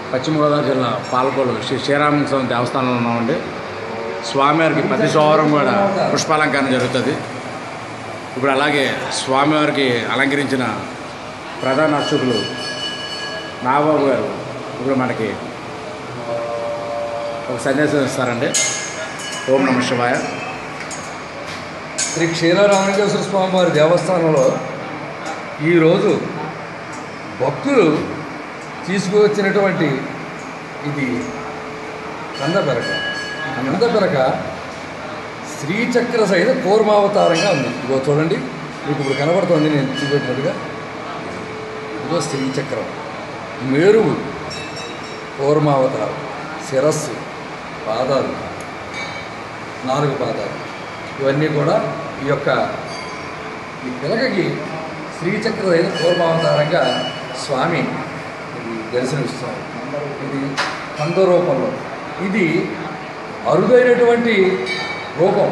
పశ్చిమ గోదావరి జిల్లా పాలకోలు శ్రీ శ్రీరామస్వామి దేవస్థానంలో ఉన్నామండి స్వామివారికి ప్రతి సోమవారం కూడా పుష్పాలంకరణ జరుగుతుంది ఇప్పుడు అలాగే స్వామివారికి అలంకరించిన ప్రధాన అర్చకులు నాగబాబు గారు ఇప్పుడు మనకి ఒక సందేశం ఇస్తారండి ఓం నమ శివాయ శ్రీ క్షీరరామలింగేశ్వర స్వామి వారి దేవస్థానంలో ఈరోజు భక్తులు తీసుకువచ్చినటువంటి ఇది కందపెరక కందపెరక శ్రీచక్ర సహిత కూర్మావతారంగా ఉంది ఇదిగో చూడండి మీకు ఇప్పుడు కనబడుతుంది నేను చూపెట్టినట్టుగా ఇదిగో శ్రీచక్రం మేరువు కూర్మావతారం శిరస్సు పాదాలు నాలుగు పాదాలు ఇవన్నీ కూడా ఈ యొక్క ఈ పిలకకి శ్రీచక్ర అయిన పూర్వావతారంగా స్వామి ఇది దర్శనమిస్తారు ఇది కంద రూపంలో ఇది అరుదైనటువంటి రూపం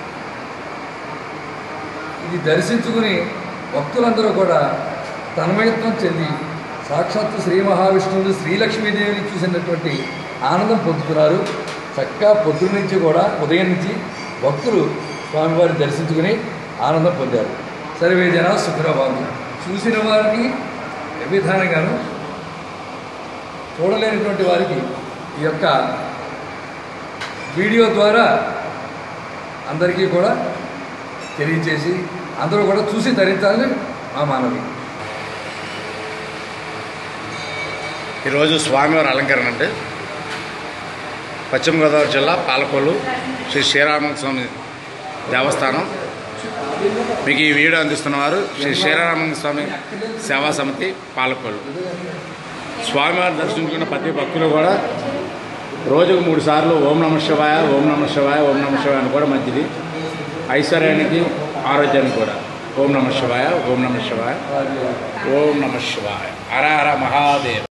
ఇది దర్శించుకుని భక్తులందరూ కూడా తన్మయత్వం చెంది సాక్షాత్తు శ్రీ మహావిష్ణువుని శ్రీలక్ష్మీదేవిని చూసినటువంటి ఆనందం పొందుతున్నారు చక్కగా పొద్దున్న నుంచి కూడా ఉదయం నుంచి భక్తులు స్వామివారిని దర్శించుకుని ఆనందం పొందారు సర్వే జన సుఖరాబాబు చూసిన వారికి ఏ విధానంగాను చూడలేనటువంటి వారికి ఈ యొక్క వీడియో ద్వారా అందరికీ కూడా తెలియచేసి అందరూ కూడా చూసి ధరించాలని మా మానవి ఈరోజు స్వామివారి అలంకరణ అంటే పశ్చిమ గోదావరి జిల్లా పాలకొల్లు శ్రీ శ్రీరామస్వామి దేవస్థానం మీకు ఈ వీడియో అందిస్తున్నవారు శ్రీ శ్రీరామస్వామి సేవా సమితి పాలకొల్లు స్వామివారి దర్శించుకున్న ప్రతి భక్తులు కూడా రోజుకు మూడు సార్లు ఓం నమ శివాయ ఓం నమ శివాయ ఓం నమ శివాయ అని కూడా మంచిది ఐశ్వర్యానికి ఆరోగ్యానికి కూడా ఓం నమ శివాయ ఓం నమ శివాయ ఓం నమ శివాయ హర హర మహాదేవ్